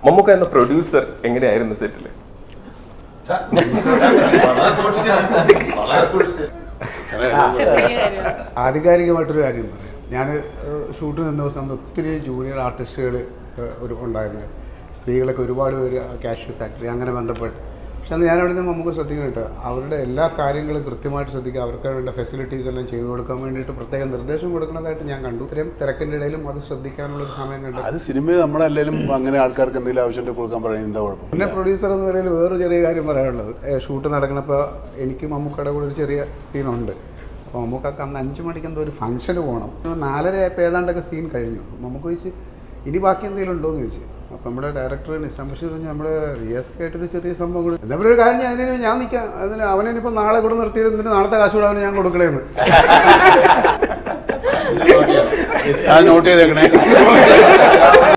മമ്മൂക്ക എന്ന പ്രൊഡ്യൂസർ എങ്ങനെയായിരുന്നു സെറ്റില് ആധികാരികമായിട്ടൊരു കാര്യം പറയാം ഞാൻ ഷൂട്ടിന് നിന്ന ദിവസം അന്ന് ഒത്തിരി ജൂനിയർ ആർട്ടിസ്റ്റുകൾ ഒരു ഉണ്ടായിരുന്നു സ്ത്രീകളൊക്കെ ഒരുപാട് പേര് കാഷ്യൂ ഫാക്ടറി അങ്ങനെ ബന്ധപ്പെട്ട് പക്ഷെ അന്ന് ഞാൻ അവിടെ നിന്ന് നമുക്ക് ശ്രദ്ധിക്കുന്നുണ്ട് അവരുടെ എല്ലാ കാര്യങ്ങളും കൃത്യമായിട്ട് ശ്രദ്ധിക്കുക അവർക്ക് വേണ്ട ഫെസിലിറ്റീസ് എല്ലാം ചെയ്തു കൊടുക്കാൻ വേണ്ടിയിട്ട് പ്രത്യേക നിർദ്ദേശം കൊടുക്കുന്നതായിട്ട് ഞാൻ കണ്ടു ഇത്രയും തിരക്കിൻ്റെ ഇടയിലും അത് ശ്രദ്ധിക്കാനുള്ള ഒരു സമയം കണ്ടു അത് സിനിമയിൽ നമ്മളല്ലെങ്കിലും അങ്ങനെ ആൾക്കാർക്ക് എന്തെങ്കിലും ആവശ്യമുണ്ടെങ്കിൽ കൊടുക്കാൻ പറയുന്നത് എന്താ കുഴപ്പം പിന്നെ പ്രൊഡ്യൂസർ എന്ന നിലയിൽ വേറൊരു ചെറിയ കാര്യം പറയാനുള്ളത് ഏ, ഷൂട്ട് നടക്കുന്നപ്പോൾ എനിക്ക് മമ്മൂക്കയുടെ കൂടെ ഒരു ചെറിയ സീനുണ്ട് അപ്പോൾ മമ്മൂക്കൊക്കെ അന്ന് അഞ്ച് മണിക്ക് എന്തോ ഒരു ഫംഗ്ഷന് പോകണം ഒരു നാലര ആയപ്പോൾ ഏതാണ്ടൊക്കെ സീൻ കഴിഞ്ഞു നമുക്ക് ചോദിച്ച് ഇനി ബാക്കി എന്തെങ്കിലും ഉണ്ടോ എന്ന് ചോദിച്ചു അപ്പോൾ നമ്മുടെ ഡയറക്ടർ നിസാം ബഷീർ പറഞ്ഞു നമ്മൾ റിയാസ് ആയിട്ടൊരു ചെറിയ സംഭവം കൂടി എന്താ പറയുക ഒരു കാര്യം ഞാൻ അതിന് ഞാൻ നിൽക്കാം അതിന് അവനിപ്പോൾ നാളെ കൂടെ നിർത്തിയത് എന്തിന് നാളത്തെ കാശ് കൂടെ അവന് ഞാൻ കൊടുക്കണേന്ന് അത് നോട്ട് ചെയ്തേക്കണേ